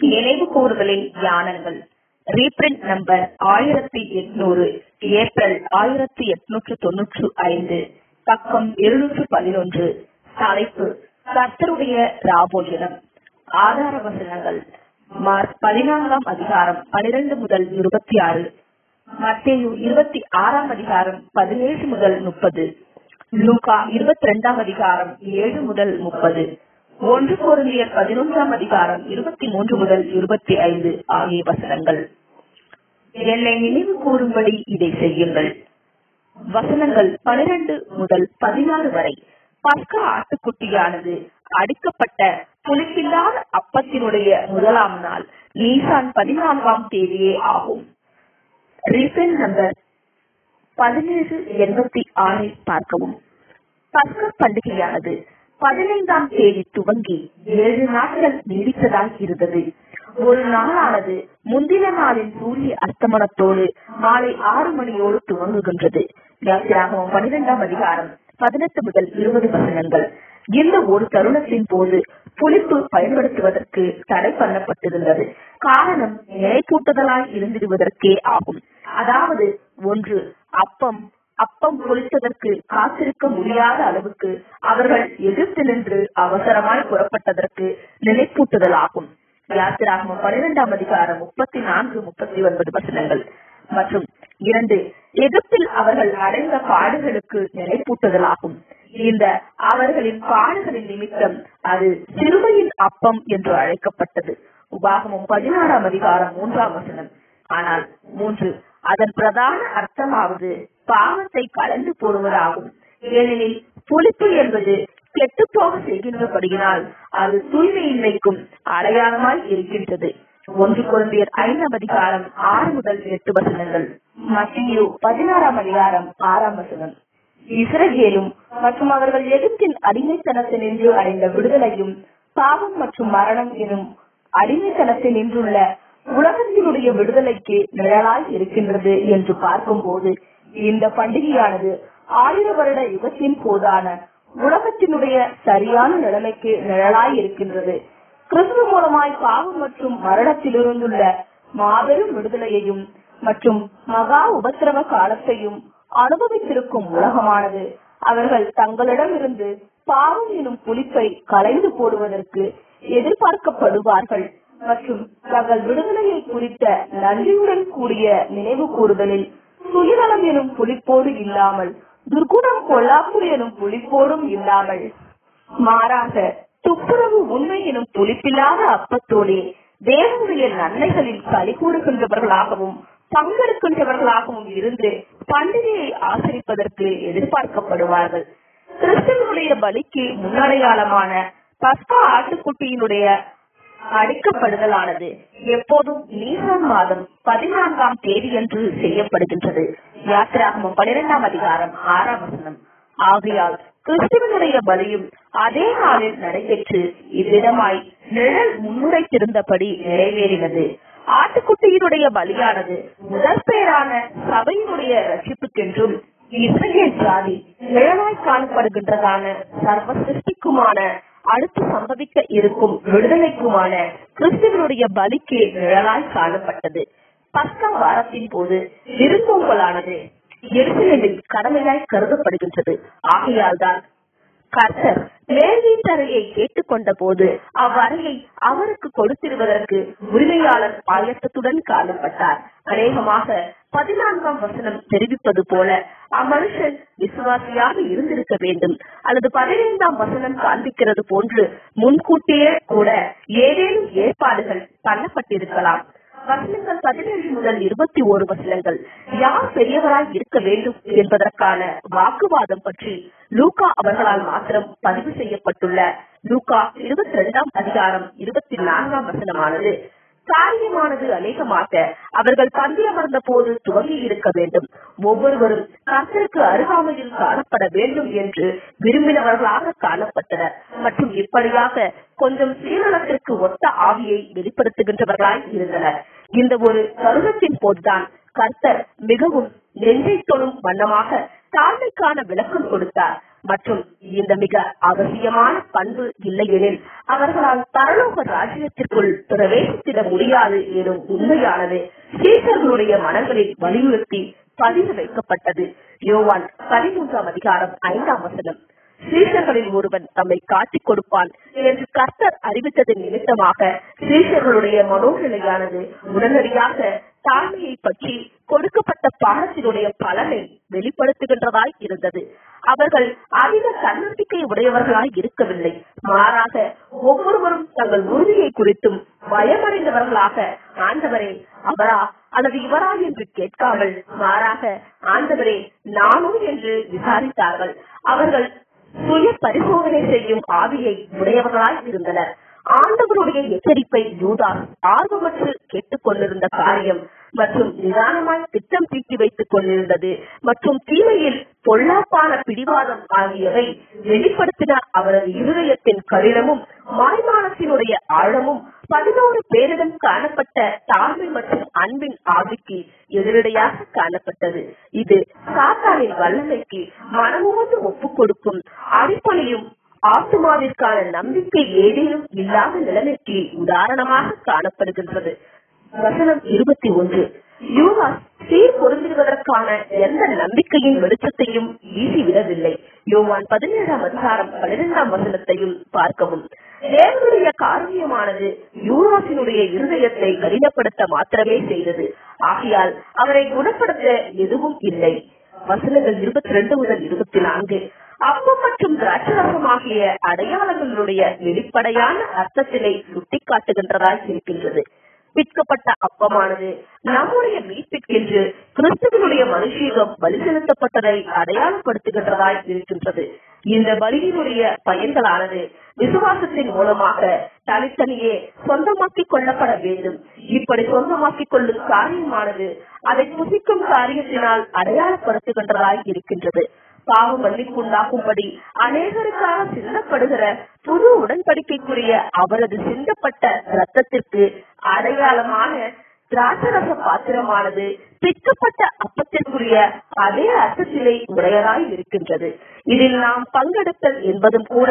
நினைவு கூறுதலின் தியானங்கள் reprint number ஆயிரத்தி எட்நூறு ஏப்ரல் ஆயிரத்தி எட்நூற்று தொன்னூற்று ஐந்து பக்கம் இருநூற்று பதினொன்று தலைப்பு கர்த்தருடைய ராபோஜனம் ஆதார வசனங்கள் மார்க் பதினான்காம் அதிகாரம் பனிரெண்டு முதல் இருபத்தி ஆறு மத்தேயு இருபத்தி ஆறாம் அதிகாரம் பதினேழு முதல் முப்பது லூகா இருபத்தி ரெண்டாம் அதிகாரம் ஏழு முதல் முப்பது ஒன்று பொருந்தியர் பதினொன்றாம் அதிகாரம் இருபத்தி மூன்று முதல் இருபத்தி ஐந்து ஆகிய வசனங்கள் என்னை நினைவு கூறும்படி இதை செய்யுங்கள் வசனங்கள் பனிரெண்டு முதல் பதினாறு வரை பஸ்கா ஆட்டுக்குட்டியானது அடிக்கப்பட்ட புளிப்பில்லாத அப்பத்தினுடைய முதலாம் நாள் நீசான் பதினான்காம் தேதியே ஆகும் ரீசன் நம்பர் பதினேழு எண்பத்தி ஆறில் பார்க்கவும் பஸ்கா பண்டிகையானது பதினைந்தாம் தேதி துவங்கி ஏழு நாட்கள் நீடித்ததாய் இருந்தது ஒரு நாளானது முந்தின நாளின் சூரிய அஸ்தமனத்தோடு மாலை ஆறு மணியோடு துவங்குகின்றது யாத்திராகவும் பனிரெண்டாம் அதிகாரம் பதினெட்டு முதல் இருபது வசனங்கள் இந்த ஒரு தருணத்தின் போது புளிப்பு பயன்படுத்துவதற்கு தடை பண்ணப்பட்டிருந்தது காரணம் நிலைப்பூட்டுதலாய் இருந்திடுவதற்கே ஆகும் அதாவது ஒன்று அப்பம் அப்பம் பொழித்ததற்கு காத்திருக்க முடியாத அளவுக்கு அவர்கள் எதிர்த்து நின்று அவசரமாய் புறப்பட்டதற்கு நிலைப்பூட்டுதலாகும் யாத்திராகமம் பனிரெண்டாம் அதிகாரம் முப்பத்தி நான்கு முப்பத்தி ஒன்பது வசனங்கள் மற்றும் இரண்டு எகிப்தில் அவர்கள் அடைந்த பாடுகளுக்கு நிலைப்பூட்டுதலாகும் இந்த அவர்களின் பாடுகளின் நிமித்தம் அது சிறுமையின் அப்பம் என்று அழைக்கப்பட்டது உபாகமும் பதினாறாம் அதிகாரம் மூன்றாம் வசனம் ஆனால் மூன்று அதன் பிரதான அர்த்தமாவது பாவத்தை கலந்து போடுவதாகும் ஏனெனில் புளிப்பு என்பது கெட்டுப்போக செய்கின்றபடியினால் அது தூய்மையின்மைக்கும் அடையாளமாய் இருக்கின்றது ஒன்று குழந்தையர் ஐந்தாம் அதிகாரம் ஆறு முதல் எட்டு வசனங்கள் மத்தியு பதினாறாம் அதிகாரம் ஆறாம் வசனம் இஸ்ரேலும் மற்றும் அவர்கள் எகிப்தின் அடிமைத்தனத்தினின்று அடைந்த விடுதலையும் பாவம் மற்றும் மரணம் எனும் அடிமைத்தனத்தில் நின்றுள்ள உலகத்தினுடைய விடுதலைக்கு நிழலாய் இருக்கின்றது என்று பார்க்கும்போது இந்த பண்டிகையானது ஆயிர வருட யுகத்தின் போதான உலகத்தினுடைய சரியான நிலைமைக்கு நிழலாய் இருக்கின்றது கிறிஸ்து மூலமாய் பாவம் மற்றும் மரணத்திலிருந்துள்ள மாபெரும் விடுதலையையும் மற்றும் மகா உபத்திரவ காலத்தையும் அனுபவித்திருக்கும் உலகமானது அவர்கள் தங்களிடமிருந்து பாவம் எனும் புலிப்பை களைந்து போடுவதற்கு எதிர்பார்க்கப்படுவார்கள் மற்றும் தங்கள் விடுதலையை குறித்த நன்றியுடன் கூடிய நினைவு கூறுதலில் சுயநலம் எனும் புலிப்போடு இல்லாமல் துர்குணம் கொல்லாப்பு எனும் புலிப்போடும் இல்லாமல் மாறாக துப்புரவு உண்மை எனும் புலிப்பில்லாத அப்பத்தோடே தேவனுடைய நன்மைகளில் களி கூறுகின்றவர்களாகவும் பங்கெடுக்கின்றவர்களாகவும் இருந்து பண்டிகையை ஆசரிப்பதற்கு எதிர்பார்க்கப்படுவார்கள் கிறிஸ்தவனுடைய பலிக்கு முன்னடையாளமான பஸ்கா ஆட்டுக்குட்டியினுடைய அடிக்கப்படுதலானது எப்போதும் நீசான் மாதம் பதினான்காம் தேதியன்று செய்யப்படுகின்றது யாத்திராகமம் பனிரெண்டாம் அதிகாரம் ஆறாம் வசனம் ஆகையால் கிறிஸ்துவனுடைய பலியும் அதே நாளில் நடைபெற்று இவ்விதமாய் நிழல் முன்னுரைத்திருந்தபடி நிறைவேறினது ஆட்டுக்குட்டியினுடைய பலியானது முதற் பேரான சபையினுடைய ரட்சிப்புக்கென்றும் இஸ்ரேல் ஜாதி நிழலாய் காணப்படுகின்றதான சர்வ சிருஷ்டிக்குமான அடுத்து சம்பவிக்க இருக்கும் விடுதலைக்குமான கிறிஸ்துவனுடைய பலிக்கு நிழலாய் காணப்பட்டது பஸ்கா வாரத்தின் போது விருந்தோம்பலானது எருசலேமில் கடமையாய் கருதப்படுகின்றது ஆகையால் தான் கர்த்தர் மேல்வீட்டறையை கேட்டுக்கொண்ட போது அவ்வறையை அவருக்கு கொடுத்திருவதற்கு உரிமையாளர் ஆயத்தத்துடன் காணப்பட்டார் அநேகமாக பதினான்காம் வசனம் தெரிவிப்பது போல அம்மனுஷன் விசுவாசியாக இருந்திருக்க வேண்டும் அல்லது பதினைந்தாம் வசனம் காண்பிக்கிறது போன்று முன்கூட்டியே கூட ஏதேனும் ஏற்பாடுகள் பண்ணப்பட்டிருக்கலாம் வசனங்கள் பதினேழு முதல் இருபத்தி ஓரு வசனங்கள் யார் பெரியவராய் இருக்க வேண்டும் என்பதற்கான வாக்குவாதம் பற்றி லூகா அவர்களால் மாத்திரம் பதிவு செய்யப்பட்டுள்ள லூகா இருபத்தி ரெண்டாம் அதிகாரம் இருபத்தி நான்காம் வசனமானது காரியமானது அநேகமாக அவர்கள் பந்தி அமர்ந்த போது துவங்கி இருக்க வேண்டும் ஒவ்வொருவரும் கர்த்தருக்கு அருகாமையில் காணப்பட வேண்டும் என்று விரும்பினவர்களாக காணப்பட்டனர் மற்றும் இப்படியாக கொஞ்சம் சீரணத்திற்கு ஒத்த ஆவியை வெளிப்படுத்துகின்றவர்களாய் இருந்தனர் இந்த ஒரு தருணத்தின் போதுதான் கர்த்தர் மிகவும் நெஞ்சை தொடும் வண்ணமாக தாழ்மைக்கான விளக்கம் கொடுத்தார் மற்றும் இந்த மிக அவசியமான பண்பு இல்லையெனில் அவர்களால் பரலோக ராஜ்யத்திற்குள் பிரவேசித்திட முடியாது எனும் உண்மையானது சீசர்களுடைய மனங்களில் வலியுறுத்தி பதிவு வைக்கப்பட்டது யோவான் பதிமூன்றாம் அதிகாரம் ஐந்தாம் வசனம் சீஷர்களில் ஒருவன் தம்மை காட்டிக் கொடுப்பான் என்று கர்த்தர் அறிவித்ததன் நிமித்தமாக சீஷர்களுடைய மனோநிலையானது உடனடியாக தாழ்மையை பற்றி கொடுக்கப்பட்ட பாடத்தினுடைய பலனை வெளிப்படுத்துகின்றதாய் இருந்தது அவர்கள் அதிக தன்னம்பிக்கை உடையவர்களாய் இருக்கவில்லை மாறாக ஒவ்வொருவரும் தங்கள் உறுதியை குறித்தும் பயமடைந்தவர்களாக ஆண்டவரே அவரா அல்லது இவரா என்று கேட்காமல் மாறாக ஆண்டவரே நானும் என்று விசாரித்தார்கள் அவர்கள் சுய பரிசோதனை செய்யும் ஆவியை உடையவர்களாய் இருந்தனர் ஆண்டவருடைய எச்சரிப்பை யூதாஸ் ஆர்வமற்று கேட்டுக் கொண்டிருந்த காரியம் மற்றும் நிதானமாய் திட்டம் தீட்டி வைத்துக் கொண்டிருந்தது மற்றும் தீமையில் பொல்லாப்பான பிடிவாதம் ஆகியவை வெளிப்படுத்தின அவரது இருதயத்தின் கடினமும் மாய்மானத்தினுடைய ஆழமும் பதினோரு பேரிடம் காணப்பட்ட தாழ்மை மற்றும் அன்பின் ஆவிக்கு எதிரடையாக காணப்பட்டது இது சாத்தானின் வல்லமைக்கு மனமோடு ஒப்புக் கொடுக்கும் அடிப்படையும் ஆத்துமாவிற்கான நம்பிக்கை ஏதேனும் இல்லாத நிலைமைக்கு உதாரணமாக காணப்படுகின்றது வசனம் இருபத்தி ஒன்று யூகா சீர் பொருந்திடுவதற்கான எந்த நம்பிக்கையின் வெளிச்சத்தையும் வீசிவிடவில்லை யோவான் பதினேழாம் அதிகாரம் பன்னிரெண்டாம் வசனத்தையும் பார்க்கவும் தேவனுடைய காரணியமானது யூராசினுடைய இருதயத்தை கடினப்படுத்த மாத்திரமே செய்தது ஆகையால் அவரை குணப்படுத்த எதுவும் இல்லை வசனங்கள் இருபத்தி ரெண்டு முதல் இருபத்தி நான்கு அப்பம் மற்றும் திராட்சரசமாகிய அடையாளங்களுடைய வெளிப்படையான அர்த்தத்தினை சுட்டிக்காட்டுகின்றதாய் இருக்கின்றது பிற்கப்பட்ட அப்பமானது நம்முடைய மீட்பிற்கென்று கிறிஸ்துவனுடைய மனுஷீகம் பலி செலுத்தப்பட்டதை அடையாளப்படுத்துகின்றதாய் இருக்கின்றது இந்த பலியினுடைய பயன்களானது விசுவாசத்தின் மூலமாக தனித்தனியே சொந்தமாக்கிக் கொள்ளப்பட வேண்டும் இப்படி சொந்தமாக்கிக் கொள்ளும் காரியமானது அதை புசிக்கும் காரியத்தினால் அடையாளப்படுத்துகின்றதாய் இருக்கின்றது பாவ மன்னிப்புண்டாகும்படி அநேகருக்காக சிந்தப்படுகிற புது உடன்படிக்கைக்குரிய அவரது சிந்தப்பட்ட ரத்தத்திற்கு அடையாளமான திராட்சரச பாத்திரமானது பிற்கப்பட்ட அப்பத்திற்குரிய அதே அர்த்தத்திலே உடையதாய் இருக்கின்றது இதில் நாம் பங்கெடுத்தல் என்பதும் கூட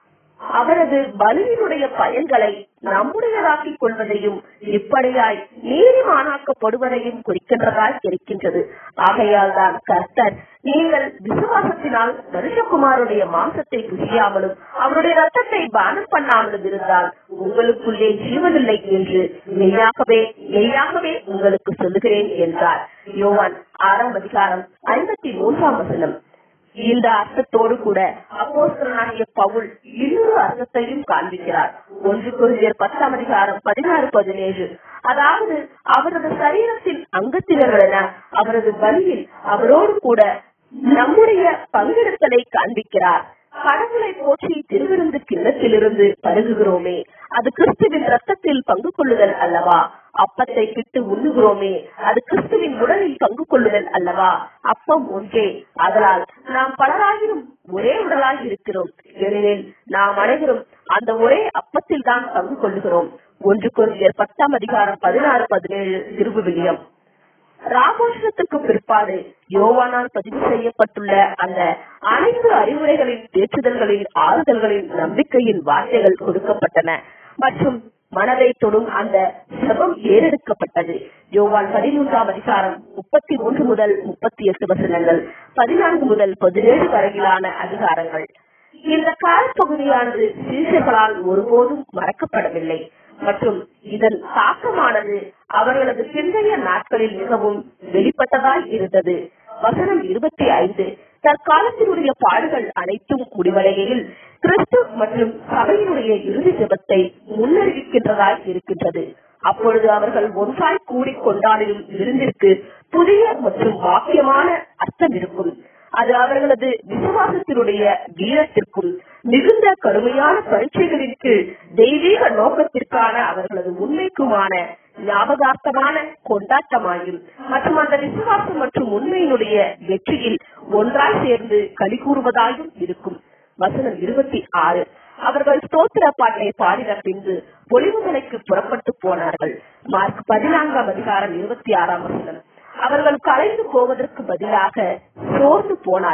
அவரது பலியினுடைய பயன்களை நம்முடையதாக்கிக் கொள்வதையும் இப்படியாய் நீதிமானாக்கப்படுவதையும் குறிக்கின்றதாய் இருக்கின்றது ஆகையால் தான் கர்த்தர் நீங்கள் விசுவாசத்தினால் மனுஷகுமாருடைய மாம்சத்தை புசியாமலும் அவருடைய ரத்தத்தை பானம் பண்ணாமலும் இருந்தால் உங்களுக்குள்ளே ஜீவனில்லை என்று மெய்யாகவே மெய்யாகவே உங்களுக்கு சொல்லுகிறேன் என்றார் யோவான் ஆறாம் அதிகாரம் ஐம்பத்தி மூன்றாம் வசனம் இந்த அர்த்தத்தோடு கூட அப்போஸ்தலனாகிய பவுல் இன்னொரு அர்த்தத்தையும் காண்பிக்கிறார் ஒன்று குறிஞர் பத்தாம் அதிகாரம் பதினாறு பதினேழு அதாவது அவரது சரீரத்தின் அங்கத்தினர்கள் என அவரது பலியில் அவரோடு கூட நம்முடைய பங்கெடுத்தலை காண்பிக்கிறார் கடவுளை போற்றி திருவிருந்து கிண்ணத்திலிருந்து பருகுகிறோமே அது கிறிஸ்துவின் ரத்தத்தில் பங்கு கொள்ளுதல் அல்லவா அப்பத்தை பிட்டு உண்ணுகிறோமே அது கிறிஸ்துவின் உடலில் பங்கு கொள்ளுதல் அல்லவா அப்பம் ஒன்றே அதனால் நாம் பலராயிரும் ஒரே உடலாக இருக்கிறோம் ஏனெனில் நாம் அனைவரும் அந்த ஒரே அப்பத்தில் தான் பங்கு கொள்ளுகிறோம் ஒன்று குறிஞர் பத்தாம் அதிகாரம் பதினாறு பதினேழு திருவுவிலியம் ராமோஷத்துக்கு பிற்பாடு யோவானால் பதிவு செய்யப்பட்டுள்ள அந்த அனைத்து அறிவுரைகளின் தேற்றுதல்களின் ஆறுதல்களின் நம்பிக்கையின் வார்த்தைகள் கொடுக்கப்பட்டன மற்றும் மனதை தொடும் அந்த ஜபம் ஏறெடுக்கப்பட்டது யோவான் பதிமூன்றாம் அதிகாரம் முப்பத்தி ஒன்று முதல் முப்பத்தி எட்டு வசனங்கள் பதினான்கு முதல் பதினேழு வரையிலான அதிகாரங்கள் இந்த காலப்பகுதியானது சீசர்களால் ஒருபோதும் மறக்கப்படவில்லை மற்றும் இதன் தாக்கமானது அவர்களது பிந்தைய நாட்களில் மிகவும் வெளிப்பட்டதாய் இருந்தது வசனம் இருபத்தி ஐந்து தற்காலத்தினுடைய பாடுகள் அனைத்தும் முடிவடைகையில் கிறிஸ்து மற்றும் சபையினுடைய இறுதி ஜபத்தை முன்னறிவிக்கின்றதாய் இருக்கின்றது அப்பொழுது அவர்கள் ஒன்றாய் கூடி கொண்டாடிடும் விருந்திற்கு புதிய மற்றும் வாக்கியமான அர்த்தம் இருக்கும் அது அவர்களது விசுவாசத்தினுடைய வீரத்திற்கும் மிகுந்த கடுமையான பரீட்சைகளின் கீழ் தெய்வீக நோக்கத்திற்கான அவர்களது உண்மைக்குமான ஞாபகார்த்தமான கொண்டாட்டமாயும் மற்றும் அந்த விசுவாசம் மற்றும் உண்மையினுடைய வெற்றியில் ஒன்றாய் சேர்ந்து களி கூறுவதாயும் இருக்கும் வசனம் இருபத்தி ஆறு அவர்கள் ஸ்தோத்திர பாட்டை பாடின பின்பு பொலிவுமலைக்கு புறப்பட்டு போனார்கள் மார்க் பதினான்காம் அதிகாரம் இருபத்தி ஆறாம் வசனம் அவர்கள் கலைந்து போவதற்கு பதிலாக சோர்ந்து போனார்கள்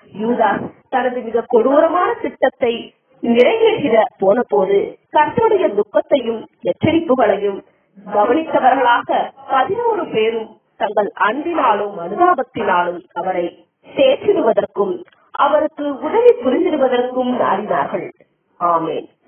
யூதாஸ் தனது மிக கொடூரமான திட்டத்தை நிறைவேற்றிட போன போது கர்த்தருடைய துக்கத்தையும் எச்சரிப்புகளையும் கவனித்தவர்களாக பதினோரு பேரும் தங்கள் அன்பினாலும் அனுதாபத்தினாலும் அவரை தேற்றிடுவதற்கும் அவருக்கு உதவி புரிந்திடுவதற்கும் நாடினார்கள் ஆமேன்